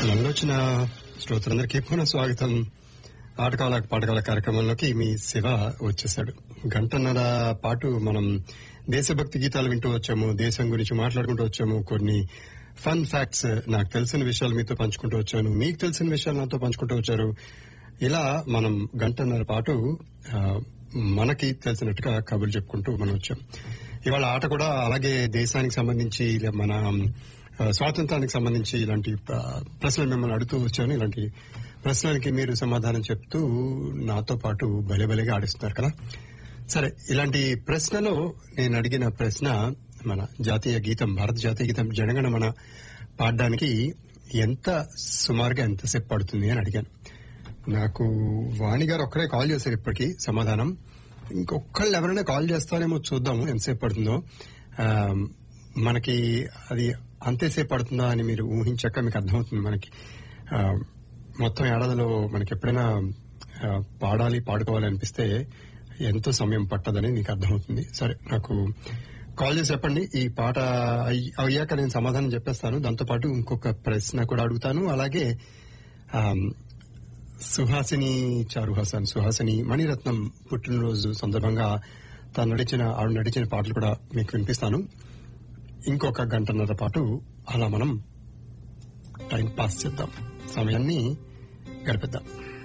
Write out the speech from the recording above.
నల్లొచ్చిన శ్రోతలందరికీ పునః స్వాగతం ఆటకాల పాటకాల కార్యక్రమంలోకి మీ శివ వచ్చేసాడు గంటన్నర పాటు మనం దేశభక్తి గీతాలు వింటూ వచ్చాము దేశం గురించి మాట్లాడుకుంటూ వచ్చాము కొన్ని ఫన్ ఫ్యాక్ట్స్ నాకు తెలిసిన విషయాలు మీతో పంచుకుంటూ వచ్చాను మీకు తెలిసిన విషయాలు నాతో పంచుకుంటూ వచ్చారు ఇలా మనం గంటన్నర పాటు ఆ, మనకి తెలిసినట్టుగా కబుర్లు చెప్పుకుంటూ మనం వచ్చాం ఇవాళ ఆట కూడా అలాగే దేశానికి సంబంధించి ఇలా మన ఆ, స్వాతంత్రానికి సంబంధించి ఇలాంటి ప్ర- ప్రశ్నలు మిమ్మల్ని అడుగుతూ వచ్చాను ఇలాంటి ప్రశ్నలకి మీరు సమాధానం చెప్తూ నాతో పాటు భలే భలేగా ఆడిస్తున్నారు కదా సరే ఇలాంటి ప్రశ్నలో నేను అడిగిన ప్రశ్న మన జాతీయ గీతం భారత జాతీయ గీతం జనగణ మన పాడడానికి ఎంత సుమారుగా ఎంతసేపు పడుతుంది అని అడిగాను నాకు వాణి గారు ఒక్కరే కాల్ చేశారు ఇప్పటికి సమాధానం ఇంకొకళ్ళు ఎవరైనా కాల్ చేస్తారేమో చూద్దాము ఎంతసేపు పడుతుందో ఆ, మనకి అది అంతేసేపు పడుతుందా అని మీరు ఊహించాక మీకు అర్థమవుతుంది మనకి ఆ, మొత్తం ఏడాదిలో మనకి ఎప్పుడైనా ఆ, పాడాలి పాడుకోవాలి అనిపిస్తే ఎంతో సమయం పట్టదని మీకు అర్థమవుతుంది సరే నాకు కాల్ చేసి చెప్పండి ఈ పాట అయ్- అయ్యాక నేను సమాధానం చెప్పేస్తాను దాంతోపాటు ఇంకొక ప్రశ్న కూడా అడుగుతాను అలాగే ఆమ్, సుహాసిని చారు హసన్ సుహాసిని మణిరత్నం పుట్టినరోజు సందర్భంగా తాను నడిచిన ఆవిడ నడిచిన పాటలు కూడా మీకు వినిపిస్తాను ఇంకొక గంటన్నర పాటు అలా మనం టైం పాస్ చేద్దాం సమయాన్ని గడిపిద్దాం